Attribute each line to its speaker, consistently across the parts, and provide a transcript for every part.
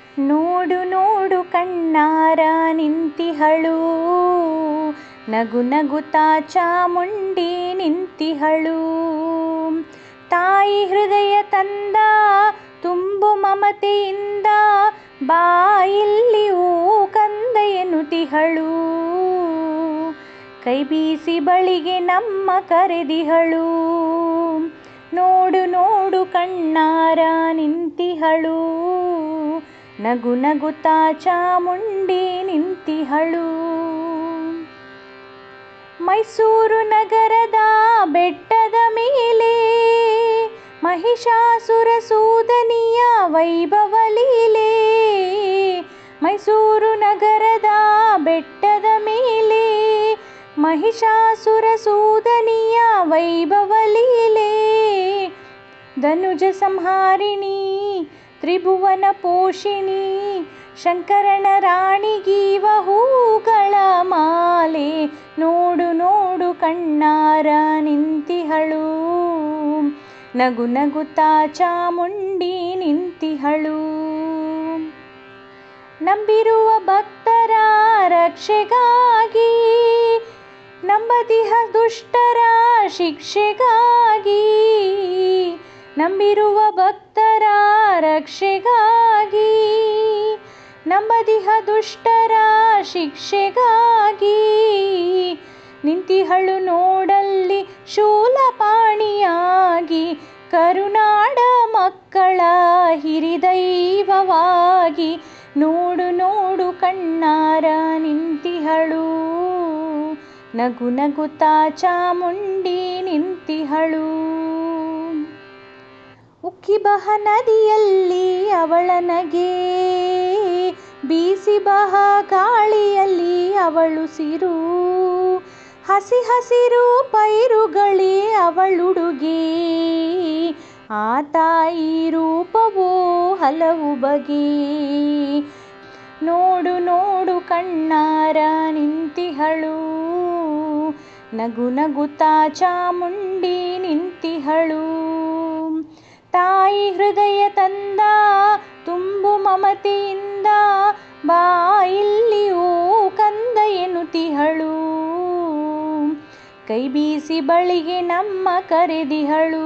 Speaker 1: ನೋಡು ನೋಡು ಕಣ್ಣಾರ ನಿಂತಿಹಳು ನಗು ನಗುತ್ತಾ ಚಾಮುಂಡಿ ನಿಂತಿಹಳು ತಾಯಿ ಹೃದಯ ತಂದ ತುಂಬು ಮಮತೆಯಿಂದ ಬಾಯಿಲ್ಲಿ ಹೂ ಕಂದ ಎನ್ನುತಿಹಳು ಕೈ ಬೀಸಿ ಬಳಿಗೆ ನಮ್ಮ ಕರೆದಿಹಳು ನೋಡು ನೋಡು ಕಣ್ಣಾರ ನಿಂತಿಹಳು ನಗು ನಗುತ್ತಾ ಚಾಮುಂಡಿ ನಿಂತಿಹಳು ಮೈಸೂರು ನಗರದ ಬೆಟ್ಟದ ಮೇಲೆ ಮಹಿಷಾಸುರ ಸೂದನಿಯ ವೈಭವ ಲೀಲೆ ಮೈಸೂರು ನಗರದ ಬೆಟ್ಟದ ಮೇಲೆ ಮಹಿಷಾಸುರ ಸೂದನಿಯ ವೈಭವ ಲೀಲೆ ಧನುಜ ಸಂಹಾರಿಣಿ ತ್ರಿಭುವನ ಪೋಷಿಣಿ ಶಂಕರನ ರಾಣಿಗೀವ ಹೂಗಳ ಮಾಲೆ ನೋಡು ನೋಡು ಕಣ್ಣಾರ ನಿಂತಿಹಳು ನಗು ನಗುತ್ತಾ ಚಾಮುಂಡಿ ನಿಂತಿಹಳು ನಂಬಿರುವ ಭಕ್ತರ ರಕ್ಷೆಗಾಗಿ ನಂಬದಿಹ ದುಷ್ಟರ ಶಿಕ್ಷೆಗಾಗಿ ನಂಬಿರುವ ಭಕ್ತರ ರಕ್ಷೆಗಾಗಿ ನಂಬದಿಹ ದುಷ್ಟರ ಶಿಕ್ಷೆಗಾಗಿ ನಿಂತಿಹಳು ನೋಡಲ್ಲಿ ಶೂಲಪಾಣಿಯಾಗಿ ಕರುನಾಡ ಮಕ್ಕಳ ಹಿರಿದೈವವಾಗಿ ನೋಡು ನೋಡು ಕಣ್ಣಾರ ನಿಂತಿಹಳು ನಗು ನಗುತ್ತಾ ಚಾಮುಂಡಿ ನಿಂತಿಹಳು ಉಕ್ಕಿಬಹ ನದಿಯಲ್ಲಿ ಅವಳ ನಗೆ ಬೀಸಿ ಬಹ ಗಾಳಿಯಲ್ಲಿ ಅವಳು ಸಿರು ಹಸಿ ಹಸಿರು ಪೈರುಗಳೇ ಅವಳುಡುಗೆ ಆ ತಾಯಿ ರೂಪವೋ ಹಲವು ಬಗೆ ನೋಡು ನೋಡು ಕಣ್ಣಾರ ನಿಂತಿಹಳು ನಗು ನಗುತ್ತಾ ಚಾಮುಂಡಿ ನಿಂತಿಹಳು ತಾಯಿ ಹೃದಯ ತಂದ ತುಂಬು ಮಮತೆಯಿಂದ ಬಾಯಿಲ್ಲಿ ಹೂ ಕಂದ ಎನ್ನುತಿಹಳು ಕೈ ಬೀಸಿ ಬಳಿಗೆ ನಮ್ಮ ಕರೆದಿಹಳು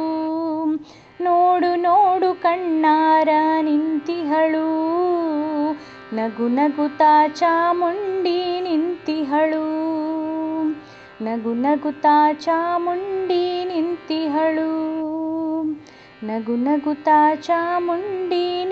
Speaker 1: ನೋಡು ನೋಡು ಕಣ್ಣಾರ ನಿಂತಿಹಳು ನಗು ನಗುತ್ತಾ ಚಾಮುಂಡಿ ನಿಂತಿಹಳು ನಗು ನಗುತ್ತಾ ಚಾಮುಂಡಿ ನಿಂತಿಹಳು ನಗು ನಗುತ್ತಾ ಚಾಮುಂಡಿ